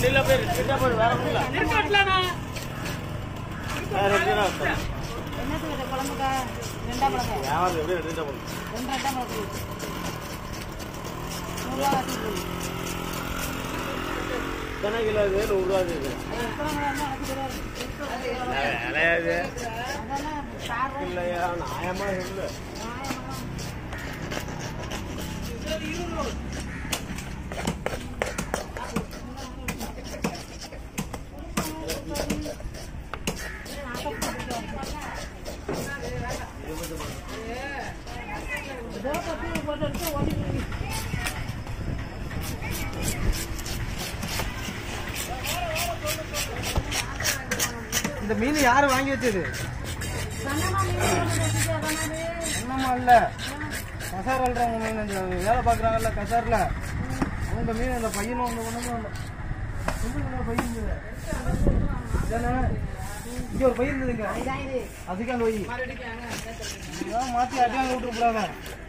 இல்ல போய் ரெண்டா போய் வேற ஒண்ணும் இல்ல வேற ரெண்டா வரும். என்னத்துக்கு இது குழம்புக்கா ரெண்டாம் மிளகா வியாபாரம் எப்படியும் ரெண்டா போடும் ரெண்டு ரெண்டாம் மிளகு நூறுரூவா வச்சுருக்கு எத்தனை கிலோ இது நூறு ரூபா இது எத்தனை மிளகா எனக்கு தெரியாது விலையாது அதெல்லாம் காரம் இல்லையா நியாயமா இல்லை நியாயமா ஏதோ பத்தி போட்டு எடுத்து ஓடிட்டு இருக்கு. இந்த மீன் யாரு வாங்கி வச்சது சன்னமா மீன் போட்டு வச்சுட்டு அதனால என்னமா இல்ல கசார் அல்றவங்க மீன் இந்த வேலை பார்க்குறாங்கல்ல கசாரில் அவங்க மீன் அந்த பையனும் அந்த ஒன்றுமே இல்லை இன்னும் பையன் இருந்தது இதானே இங்கே ஒரு பையன் இருந்ததுங்க இதான் இது அதுக்கு அங்கே வை இதான் மாற்றி அடியாங்க விட்டு போடாத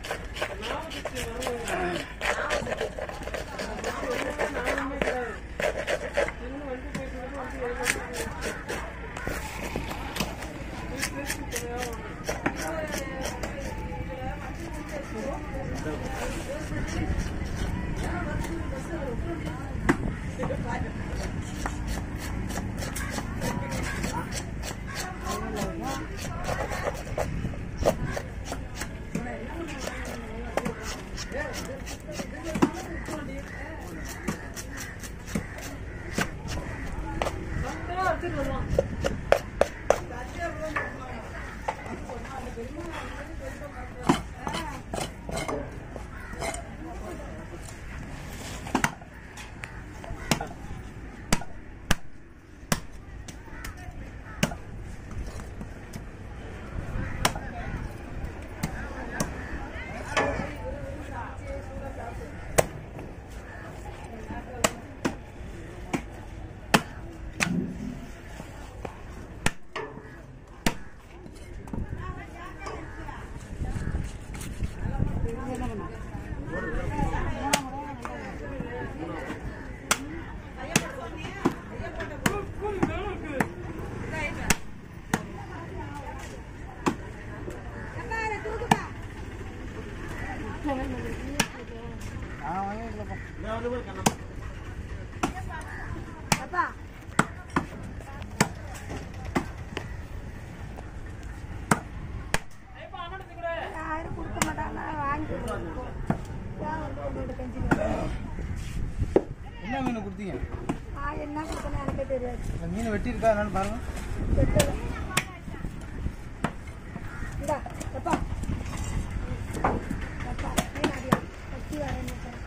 நான் வாங்கி வைக்கலப்பா அப்பா யாரும் கொடுக்க மாட்டாங்க வாங்கி என்ன மீன் கொடுத்தீங்க நான் என்ன கொடுக்கணும் எனக்கே தெரியாது இந்த மீன் வெட்டி இருக்கா என்னன்னு பாருங்க தெரியல இந்தா அப்பா அப்பா மீன் அடியா கட்டி வரேன்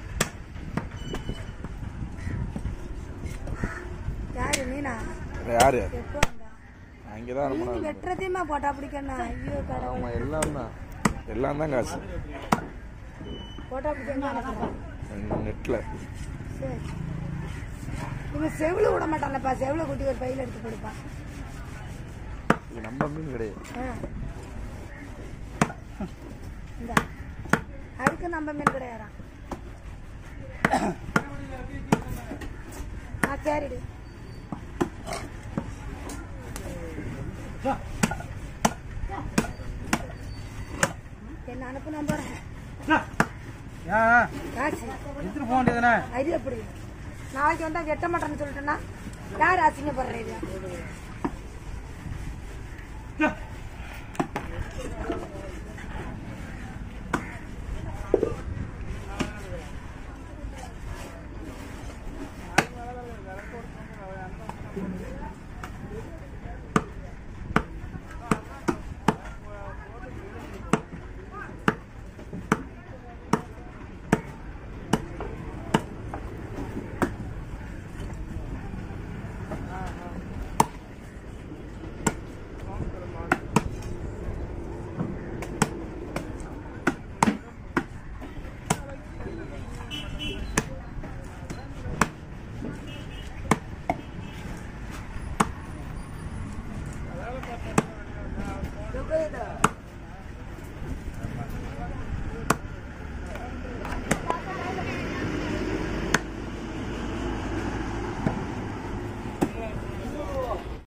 யாரு மீனா யாரு எப்போ வந்தா அங்கேதான் ரொம்ப மீன் வெட்டுறதையுமா போட்டா பிடிக்கணும் ஐயோ கடவுள் ஆமா எல்லாம் தான் எல்லாம் தான் காசு போட்டா பிடிக்கணும் நெட்டில் சரி இவன் செவில விட மாட்டான்லப்பா செவில குட்டி ஒரு பையில எடுத்து கொடுப்பான் இது நம்ம மீன் கிடையாது ஆ. இந்தா அதுக்கு நம்ம மீன் கிடையாதா ஆ சரிடி என்ன அனுப்புனா போறேன் ஏன் காசு எடுத்துட்டு போக வேண்டியதுதானே அது எப்படி நாளைக்கு வந்தா வெட்ட மாட்டேன்னு சொல்லிட்டேன்னா யார் அசிங்கப்படுறது